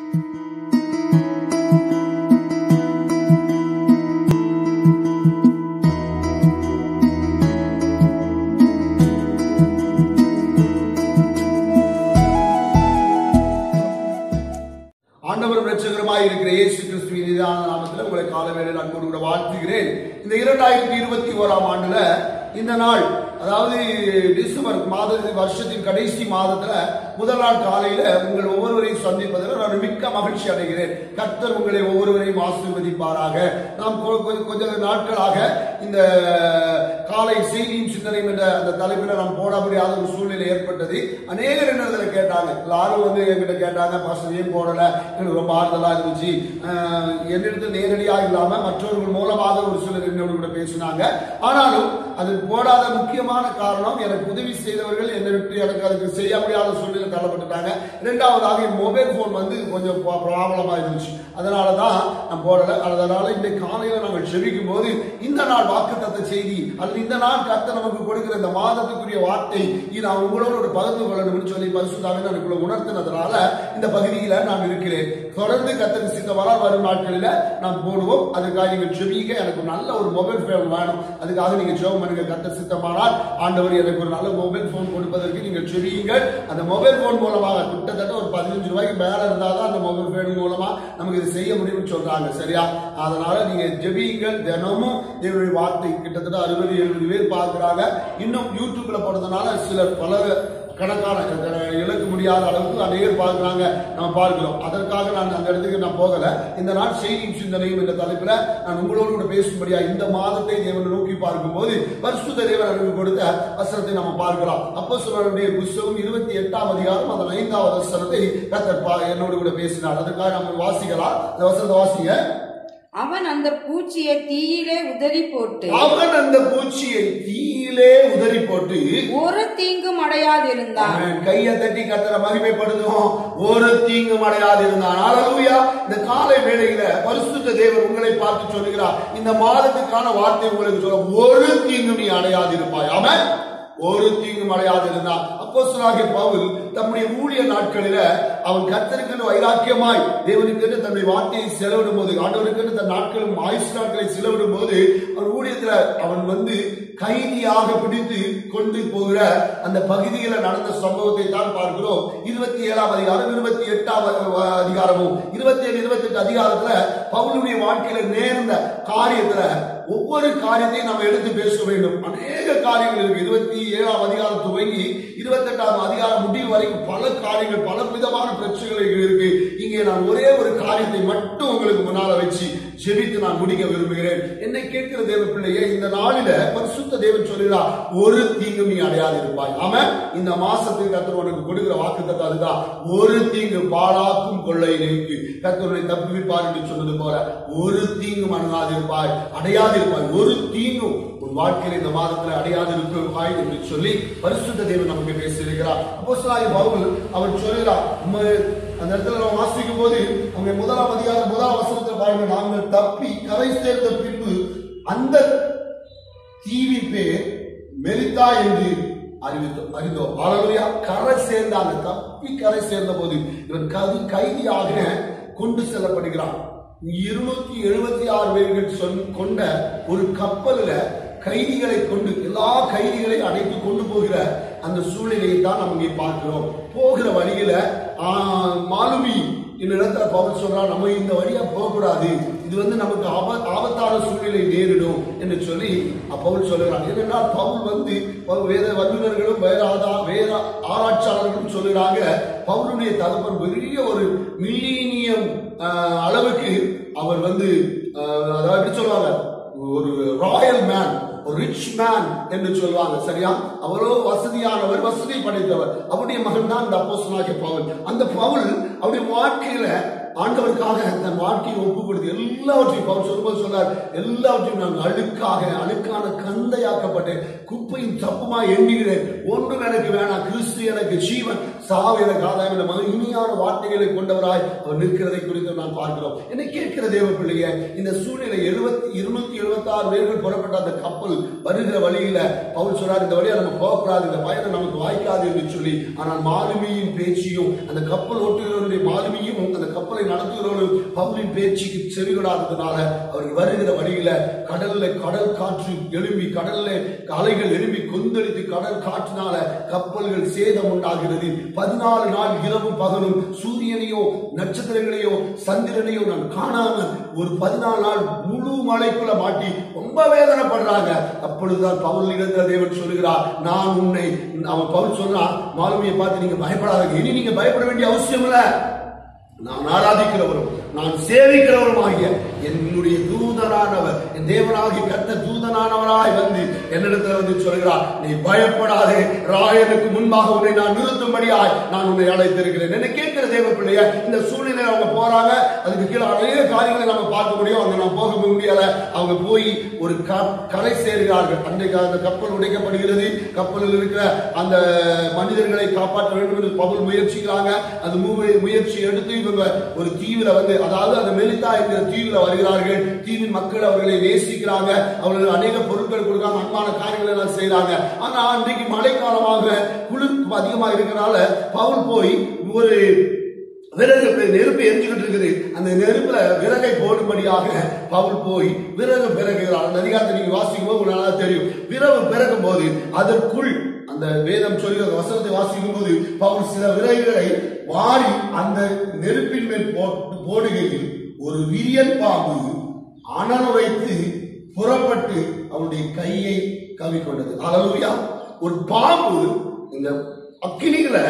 ஆண்டவரும் ரட்சகருமாய் இருக்கிற இயேசு கிறிஸ்துவின் நிதான நாமத்தில் உங்களை கால வேளையில் அன்போடு கூட வாழ்த்துகிறேன் இந்த இரண்டாயிரத்தி இருபத்தி ஓராம் ஆண்டுல இந்த நாள் அதாவது டிசம்பர் மாத வருஷத்தின் கடைசி மாதத்துல முதல் நாள் காலையில உங்கள் ஒவ்வொருவரையும் சந்திப்பதில் நான் மிக்க மகிழ்ச்சி அடைகிறேன் கர்த்தர் உங்களை ஒவ்வொருவரையும் ஆசீர்வதிப்பாராக நாம் கொ- கொ- கொஞ்ச நாட்களாக இந்த காலை செய்தியும் சிந்தனையும் என்ற அந்த தலைப்பில் நாம் போட முடியாத ஒரு சூழ்நிலை ஏற்பட்டது அநேகர் என்ன இதுல கேட்டாங்க எல்லாரும் வந்து என்கிட்ட கேட்டாங்க பாஸ்டர் ஏன் போடல எனக்கு ரொம்ப ஆறுதலா இருந்துச்சு அஹ், என்னிடத்தில் நேரடியாக இல்லாம மற்றவர்கள் மூலமாக ஒரு சிலர் என்னோட கூட பேசினாங்க ஆனாலும் அது போடாத முக்கியமான காரணம் எனக்கு உதவி செய்தவர்கள் என்னை விட்டு எனக்கு அதுக்கு செய்ய முடியாத சூழ்நிலை தள்ளப்பட்டுட்டாங்க இரண்டாவதாக என் மொபைல் போன் வந்து கொஞ்சம் ப்ராப்ளமா இருந்துச்சு அதனால தான் நான் போடல அதனால இன்னைக்கு காலையில நாங்கள் செபிக்கும் போது இந்த நாள் வாக்குத்தத்த செய்தி அல்லது இந்த நாள் கர்த்தர் நமக்கு கொடுக்கிற இந்த மாதத்துக்குரிய வார்த்தை இது நான் உங்களோட பகிர்ந்து கொள்ளணும்னு சொல்லி பரிசுத்தாவே எனக்குள்ள உணர்த்தினதுனால இந்த பகுதியில நான் இருக்கிறேன் தொடர்ந்து கத்தருக்கு சித்தமானால் வரும் நாட்களில நாம் போடுவோம் அதுக்காக நீங்க செபிக்க எனக்கு ஒரு நல்ல ஒரு மொபைல் போன் வேணும் அதுக்காக நீங்க ஜெபம் பண்ணுங்க கத்தர் சித்தமானால் ஆண்டவர் எனக்கு ஒரு நல்ல மொபைல் போன் கொடுப்பதற்கு நீங்கள் செபியுங்கள் அந்த மொபைல் போன் மூலமாக கிட்டத்தட்ட ஒரு பதினஞ்சு ரூபாய்க்கு மேல இருந்தாதான் அந்த மொபைல் போன் மூலமா நமக்கு இது செய்ய முடியும்னு சொல்றாங்க சரியா அதனால நீங்க ஜெபியுங்கள் தினமும் தேவனுடைய வார்த்தை கிட்டத்தட்ட அறுபது எழுபது பேர் பார்க்கறாங்க இன்னும் யூடியூப்ல போடுறதுனால சிலர் பல கணக்கான அஹ், இழக்க முடியாத அளவுக்கு அநேகர் பார்க்கறாங்க நம்ம பார்க்கிறோம் அதற்காக நான் அந்த இடத்துக்கு நான் போகல இந்த நாள் செய்தியும் சிந்தனையும் என்ற தலைப்புல நான் உங்களோடு கூட பேசும்படியா இந்த மாதத்தை தேவனை நோக்கி பார்க்கும்போது பரிசுத்த தேவன் எனக்கு கொடுத்த வசனத்தை நம்ம பார்க்கலாம் அப்போ சொல்லுடைய புஸ்தகம் இருபத்தி எட்டாம் அதிகாரம் அதன் ஐந்தாவது வசனத்தை கத்தர் பா- என்னோடு கூட பேசினார் அதற்காக நம்ம வாசிக்கலாம் அந்த வசனத்தை வாசிங்க அவன் அந்த பூச்சியை தீயிலே உதறி போட்டு அவன் அந்த பூச்சியை தீயிலே உதறி போட்டு ஒரு தீங்கும் அடையாதிருந்தான் அவன் கையை தட்டி கத்தர மகிமைப்படுத்தும் ஒரு தீங்கும் அடையாது இருந்தான் ஹalleluya இந்த காலை வேளையில பரிசுத்த தேவன் உங்களை பார்த்து சொல்லுகிறார் இந்த மாதத்துக்கான வார்த்தை உங்களுக்கு சொல்ல ஒரு தீங்கும் நீ அடையாது இருப்பாய் அவன் ஒரு தீங்கும் அடையாது இருந்தான் அப்போஸ்தலனாகிய பவுல் தம்முடைய ஊழிய நாட்களில அவன் கர்த்தருக்கென்று வைராக்கியமாய் தேவனுக்கென்று தன்னுடைய வார்த்தையை செலவிடும் போது ஆண்டவருக்கென்று தன் நாட்களும் ஆயுஷ் நாட்களை செலவிடும் போது அவன் ஊழியத்துல அவன் வந்து கைதியாக பிடித்து கொண்டு போகிற அந்த பகுதியில நடந்த சம்பவத்தை தான் பார்க்கிறோம் இருபத்தி ஏழாம் அதிகாரம் இருபத்தி எட்டாம் அதிகாரமும் இருபத்தி ஏழு இருபத்தி எட்டு அதிகாரத்துல பவுலுடைய வாழ்க்கையில நேர்ந்த காரியத்துல ஒவ்வொரு காரியத்தையும் நம்ம எடுத்து பேச வேண்டும் அநேக காரியங்கள் இருக்கு இருபத்தி ஏழாம் அதிகாரம் துவங்கி இருபத்தி எட்டாம் அதிகாரம் முடிவு வரைக்கும் பல காரியங்கள் பல விதமான பிரச்சனைகள் இருக்கு இங்கே நான் ஒரே ஒரு காரியத்தை மட்டும் உங்களுக்கு முன்னால வச்சு ஜெபித்து நான் முடிக்க விரும்புகிறேன் என்னை கேட்கிற தேவ பிள்ளையே இந்த நாளில பரிசுத்த தேவன் சொல்கிறார் ஒரு தீங்கும் நீ அடையாது இருப்பாய் ஆமென் இந்த மாசத்துக்கு கத்தர் உனக்கு கொடுக்கிற வாக்குத்தத்தம் அதுதான் ஒரு தீங்கு பாழாக்கும் கொள்ளை நீக்கு கத்தருடைய தப்புவிப்பார் என்று சொன்னது போல ஒரு தீங்கும் அணுகாது இருப்பாய் அடையாது இருப்பாய் ஒரு தீங்கும் உன் வாழ்க்கையில் இந்த மாதத்தில் அடையாது இருப்பாய் என்று சொல்லி பரிசுத்த தேவன் நமக்கு பேசியிருக்கிறார் அப்போ பவுல் அவர் சொல்கிறார் உம்மை அந்த இடத்துல நம்ம வாசிக்கும் போது அவங்க முதலாம் அதிகாரம் முதலாம் வசனத்தில் பாருங்க நாங்கள் தப்பி கரை சேர்ந்த பின்பு அந்த தீவின் பேர் மெலித்தா என்று அறிவித்தோம் அறிந்தோம் ஹalleluya கரை சேர்ந்தாங்க தப்பி கரை சேர்ந்த போது இவன் கதி கைதியாக கொண்டு செல்லப்படுகிறான் இருநூத்தி எழுபத்தி ஆறு பேர்கள் சொன் கொண்ட ஒரு கப்பல்ல கைதிகளை கொண்டு எல்லா கைதிகளையும் அடைத்து கொண்டு போகிற அந்த சூழ்நிலையை தான் நம்ம இங்கே பார்க்கிறோம் போகிற வழியில ஆ, மாலுமி இந்த இடத்துல பவுல் சொல்றான் நம்ம இந்த வழியா போகக்கூடாது இது வந்து நமக்கு ஆப- ஆபத்தான சூழ்நிலை நேரிடும் என்று சொல்லி பவுல் சொல்லுகிறான் ஏனென்றால் பவுல் வந்து பவுல் வேத வல்லுநர்களும் வேற ஆதா- வேத ஆராய்ச்சியாளர்களும் சொல்லுறாங்க பவுலுடைய தகப்பன் பெரிய ஒரு மில்லினியம் அளவுக்கு அவர் வந்து ஆஹ், அதாவது எப்படி சொல்லுவாங்க ஒரு ராயல் மேன் ஒரு ரிச் மேன் என்று சொல்வாங்க சரியா அவரோ வசதியானவர் வசதி படைத்தவர் அவருடைய மகன் தான் இந்த அப்போஸ்தலனாகிய பவுல் அந்த பவுல் அவருடைய வாழ்க்கையில ஆண்டவருக்காக தன் வாழ்க்கையை ஒப்பு கொடுத்து எல்லாவற்றையும் பவுல் சொல்லும்போது சொன்னார் எல்லாவற்றையும் நான் அழுக்காக அழுக்கான கந்தையாக்கப்பட்டு குப்பையும் தப்புமா எண்ணுகிறேன் ஒன்றும் எனக்கு வேணாம் கிறிஸ்து எனக்கு ஜீவன் சாவு எனக்கு ஆதாயம் என்ற மகன் இனியான வார்த்தைகளை கொண்டவராய் அவர் நிற்கிறதை குறித்து நான் பார்க்கிறோம் என்னை கேட்கிற தேவ பிள்ளைய இந்த சூழ்நிலை எழுபத்தி இருநூத்தி எழுபத்தி ஆறு பேர்கள் புறப்பட்ட அந்த கப்பல் வருகிற வழியில பவுல் சொல்றார் இந்த வழியா நம்ம போகக்கூடாது இந்த பயணம் நமக்கு வாய்க்காது என்று சொல்லி ஆனால் மாலுமியின் பேச்சியும் அந்த கப்பல் ஓட்டுகிறவருடைய மாலுமியும் அந்த கப்பலை நடத்துகிறவரும் பவுலின் பேச்சுக்கு செவிகொடாததுனால அவர்கள் வருகிற வழியில கடல்ல கடல் காற்று எழும்பி கடல்ல அலைகள் எழும்பி கொந்தளித்து கடல் காற்றினால கப்பல்கள் சேதம் உண்டாகிறது பதினாலு நாள் இரவும் பகலும் சூரியனையோ நட்சத்திரங்களையோ சந்திரனையோ நான் காணாம ஒரு பதினாலு நாள் முழு மலைக்குள்ள மாட்டி ரொம்ப வேதனைப்படுறாங்க அப்பொழுதுதான் பவுல் இடத்துல தேவன் சொல்லுகிறார் நான் உன்னை அவன் பவுல் சொல்றான் மாலுமியை பார்த்து நீங்க பயப்படாதீங்க இனி நீங்க பயப்பட வேண்டிய அவசியம் இல்லை நான் ஆராதிக்கிறவரும் நான் சேவிக்கிறவருமாகிய என்னுடைய தூதனானவர் என் தேவனாகி கத்த தூதனானவராய் வந்து என்னிடத்துல வந்து சொல்கிறார் நீ பயப்படாதே ராயனுக்கு முன்பாக உன்னை நான் நிறுத்தும்படியாய் நான் உன்னை அழைத்திருக்கிறேன் என்ன கேட்கிற தேவ பிள்ளைய இந்த சூழ்நிலை அவங்க போறாங்க அதுக்கு கீழே அநேக காரியங்களை நம்ம பார்க்க முடியும் அங்க நான் போக முடியல அவங்க போய் ஒரு க- கரை சேர்கிறார்கள் அன்றைக்கு அந்த கப்பல் உடைக்கப்படுகிறது கப்பலில் இருக்கிற அந்த மனிதர்களை காப்பாற்ற வேண்டும் என்று பவுல் முயற்சிக்கிறாங்க அந்த மூவை முயற்சி எடுத்து இவங்க ஒரு தீவில வந்து அதாவது அந்த மெலிதா என்கிற தீவில வருகிறார்கள் தீவின் மக்கள் அவர்களை நேசிக்கிறாங்க அவர்களுக்கு அநேக பொருட்கள் கொடுக்காங்க அன்பான காரியங்கள் எல்லாம் செய்றாங்க ஆனா அன்றைக்கு மழைக்காலமாக குளிர் அதிகமாக இருக்கிறனால பவுல் போய் ஒரு விறகு நெருப்பு எரிஞ்சுக்கிட்டு இருக்குது அந்த நெருப்புல விறகை போடும்படியாக பவுல் போய் விறகு பிறகுகிறார் அந்த அதிகாரத்தை நீங்க வாசிக்கும் போது உங்களுக்கு நல்லா தெரியும் விறகு பிறகும் போது அதற்குள் அந்த வேதம் சொல்கிற வசனத்தை வாசிக்கும் போது பவுல் சில விறகுகளை வாரி அந்த நெருப்பின் மேல் போட்டு போடுகையில் ஒரு விரியன் பாம்பு அனல் வைத்து புறப்பட்டு அவனுடைய கையை கவிக்கொண்டது அலலுயா ஒரு பாம்பு இந்த அக்கினிகளை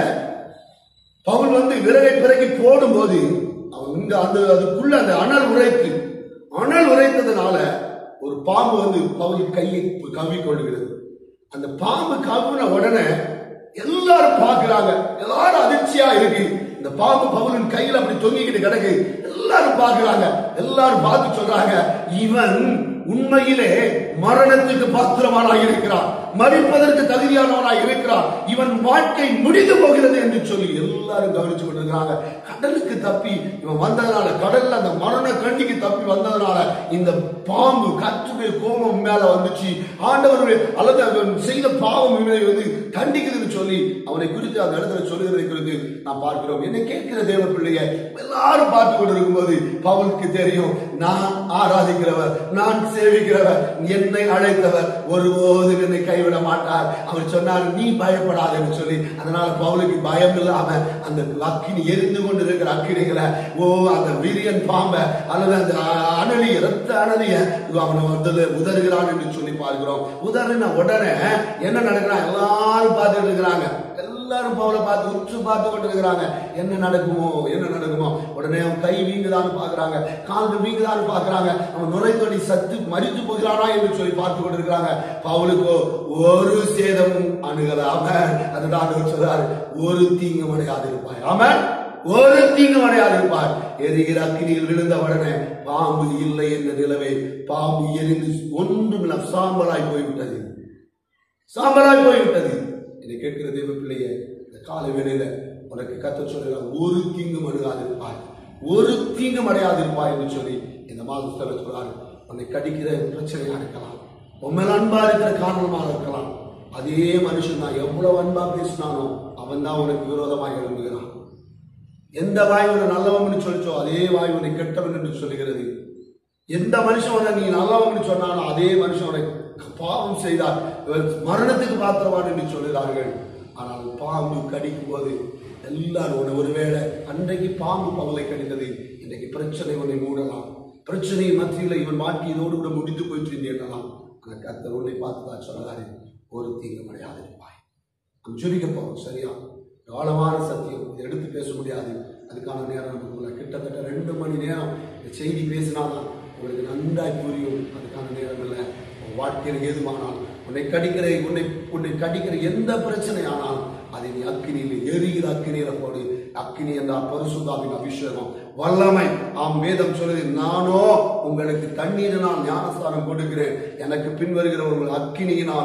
பவுல் வந்து விறகை பிறகி போடும்போது அவன் இந்த அந்த அதுக்குள்ள அந்த அனல் உரைத்து அனல் உரைத்ததுனால ஒரு பாம்பு வந்து பவுல் கையை கவ்வி கொள்கிறது அந்த பாம்பு கவ்வின உடனே எல்லாரும் பார்க்கறாங்க எல்லாரும் அதிர்ச்சியா இருக்கு இந்த பாம்பு பவுலின் கையில அப்படி தொங்கிக்கிட்டு கிடக்கு எல்லாரும் பார்க்கறாங்க எல்லாரும் பார்த்து சொல்றாங்க இவன் உண்மையிலே மரணத்துக்கு பாத்திரமானாய் இருக்கிறான் மறிப்பதற்கு தகுதியானவனாய் இருக்கிறான் இவன் வாழ்க்கை முடிந்து போகிறது என்று சொல்லி எல்லாரும் கவனிச்சு கொண்டிருக்கிறாங்க கடலுக்கு தப்பி இவன் வந்ததுனால கடல்ல அந்த மரண கண்டிக்கு தப்பி வந்ததுனால இந்த பாம்பு கற்றுடைய கோபம் மேல வந்துச்சு ஆண்டவருடைய அல்லது அவன் செய்த பாவம் இவனை வந்து கண்டிக்குதுன்னு சொல்லி அவனை குறித்து அந்த இடத்துல சொல்லுகிறதை குறித்து நான் பார்க்கிறோம் என்னை கேட்கிற தேவ பிள்ளைய எல்லாரும் பார்த்து கொண்டிருக்கும் போது பவுலுக்கு தெரியும் நான் ஆராதிக்கிறவர் நான் சேவிக்கிறவர் என்னை அழைத்தவர் ஒருபோதும் என்னை கைவிட மாட்டார் அவர் சொன்னார் நீ பயப்படாதன்னு சொல்லி அதனால பவுலுக்கு பயம் இல்லாம அந்த அக்கினி எரிந்து கொண்டு இருக்கிற அக்கினிகளை ஓ அந்த வீரியன் பாம்பை அல்லது அந்த அ- அனலிய ரத்த அனலிய அவனை வந்து உதறுகிறான் என்று சொல்லி பார்க்கிறோம் உதறின உடனே என்ன நடக்கிறான் எல்லாரும் பார்த்துட்டு இருக்கிறாங்க எல்லாரும் பவுலை பார்த்து உற்று பார்த்து கொண்டு இருக்கிறாங்க என்ன நடக்குமோ என்ன நடக்குமோ உடனே அவன் கை வீங்குதான்னு பார்க்கறாங்க கால்கள் வீங்குதான்னு பார்க்கறாங்க அவன் நுரைத்தொடி சத்து மறித்து போகிறானா என்று சொல்லி பார்த்து கொண்டு இருக்கிறாங்க பவுலுக்கோ ஒரு சேதமும் அணுகலாம அதுதான் ஆண்டவர் சொல்றாரு ஒரு தீங்கும் அடையாது இருப்பாய் ஆமென் ஒரு தீங்கும் அடையாது இருப்பார் எரிகிற அக்கினியில் விழுந்த உடனே பாம்பு இல்லை என்ற நிலவே பாம்பு எரிந்து ஒன்றும் சாம்பலாய் போய்விட்டது சாம்பலாய் போய்விட்டது இதை கேட்கிற தேவ பிள்ளைய இந்த காலை வேளையில உனக்கு கத்த சொல்லுகிறார் ஒரு தீங்கும் அடையாதிருப்பாய் ஒரு தீங்கும் அடையாதிருப்பாய் என்று சொல்லி இந்த மாதத்துல சொல்றாரு உன்னை கடிக்கிற பிரச்சனையா இருக்கலாம் உன் மேல அன்பா இருக்கிற காரணமாக இருக்கலாம் அதே மனுஷன் தான் எவ்வளவு அன்பா பேசினானோ அவன் தான் உனக்கு விரோதமாக எழும்புகிறான் எந்த வாய் உன்னை நல்லவன் சொல்லிச்சோ அதே வாய் உன்னை கெட்டவன் என்று சொல்லுகிறது எந்த மனுஷன் உன்னை நீ நல்லவன் சொன்னானோ அதே மனுஷன் உன்னை பாவம் செய்தார் இவர் மரணத்துக்கு பாத்திரவான் என்று சொல்கிறார்கள் ஆனால் பாம்பு கடிக்கும் போது எல்லாரும் உன்னை ஒருவேளை அன்றைக்கு பாம்பு பவலை கடித்தது இன்றைக்கு பிரச்சனை உன்னை மூடலாம் பிரச்சனையின் மத்தியில் இவன் வாழ்க்கை இதோடு கூட முடித்து போயிட்டு இருந்தேன் ஆனால் கர்த்தர் உன்னை பார்த்து தான் சொல்றாரு ஒரு தீங்கு மடையாது இருப்பாய் நாம் ஜெபிக்க போறோம் சரியா ஆழமான சத்தியம் இதை எடுத்து பேச முடியாது அதுக்கான நேரம் நமக்கு இல்லை. கிட்டத்தட்ட ரெண்டு மணி நேரம் இந்த செய்தி பேசினாதான் உங்களுக்கு நன்றாய் புரியும் அதுக்கான நேரம் இல்லை உன் வாழ்க்கையில் ஏதுமானால் உன்னை கடிக்கிற உன்னை உன்னை கடிக்கிற எந்த பிரச்சனை ஆனாலும் அதை நீ அக்கினியில் எரிகிற அக்கினியில போடு அக்கினி என்றால் பரிசுத்தாவின் அபிஷேகம் வல்லமை ஆம் வேதம் சொல்லுது நானோ உங்களுக்கு தண்ணீரினால் ஞானஸ்தானம் கொடுக்கிறேன் எனக்கு பின்வருகிறவர்கள் அக்கினியினாலும்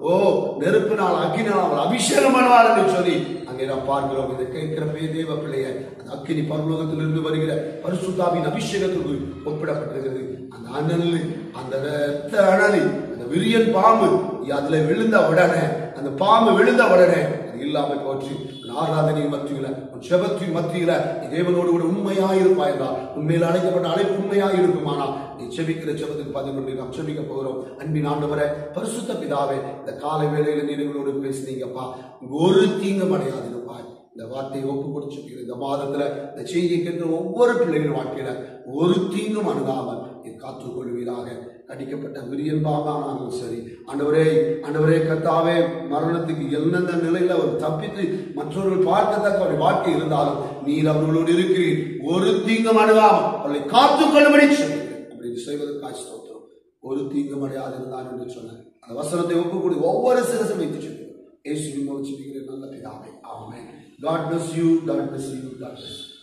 ஓ நெருப்பினால் அக்கினால் அவர் அபிஷேகம் பண்ணுவார் என்று சொல்லி அங்கே நாம் பார்க்கிறோம் இதை கேட்கிற பே தேவ பிள்ளைய அந்த அக்கினி பரலோகத்திலிருந்து வருகிற பரிசுத்தாவின் அபிஷேகத்திற்கு ஒப்பிடப்பட்டிருக்கிறது அந்த அனல் அந்த ரத்த அனலி அந்த விரியன் பாம்பு அதுல விழுந்த உடனே அந்த பாம்பு விழுந்த உடனே அது இல்லாம போச்சு உன் ஆராதனையின் மத்தியில உன் செபத்தின் மத்தியில நீ தேவனோடு கூட உண்மையாய் இருப்பாய் என்றால் உண்மையில் அழைக்கப்பட்ட அழைப்பு உண்மையாய் இருக்குமானால் நீ செபிக்கிற செபத்துக்கு பதில் கொண்டு நாம் செபிக்க போகிறோம் அன்பின் ஆண்டவரே பரிசுத்த பிதாவே இந்த காலை வேளையில நீ எங்களோடு பேசுனீங்கப்பா ஒரு தீங்கும் அடையாது இருப்பாய் இந்த வார்த்தையை ஒப்பு கொடுத்து இந்த மாதத்துல இந்த செய்தியை கேட்ட ஒவ்வொரு பிள்ளைகள் வாழ்க்கையில ஒரு தீங்கும் அணுகாமல் நீ காத்துக் கொள்வீராக கடிக்கப்பட்ட விரியன் பாபானாலும் சரி ஆண்டவரே ஆண்டவரே கத்தாவே மரணத்துக்கு எந்தெந்த நிலையில அவர் தப்பித்து மற்றவர்கள் பார்க்கத்தக்க அவருடைய வாழ்க்கை இருந்தாலும் நீர் அவர்களோடு இருக்கிறீர் ஒரு தீங்கும் அணுகாமல் அவர்களை காத்துக் கொள்ளும்படி சொல்லுகிறேன் அப்படி செய்வதற்காக ஸ்தோத்திரம் ஒரு தீங்கும் அடையாது இருந்தான் என்று சொன்ன அந்த வசனத்தை ஒப்புக்கூடி ஒவ்வொரு சிரசம் வைத்து சொல்லுகிறேன் இயேசுவின் மூலம் ஜெபிக்கிறேன் நல்ல பிதாவே ஆமென் God bless you, God bless you, God bless you.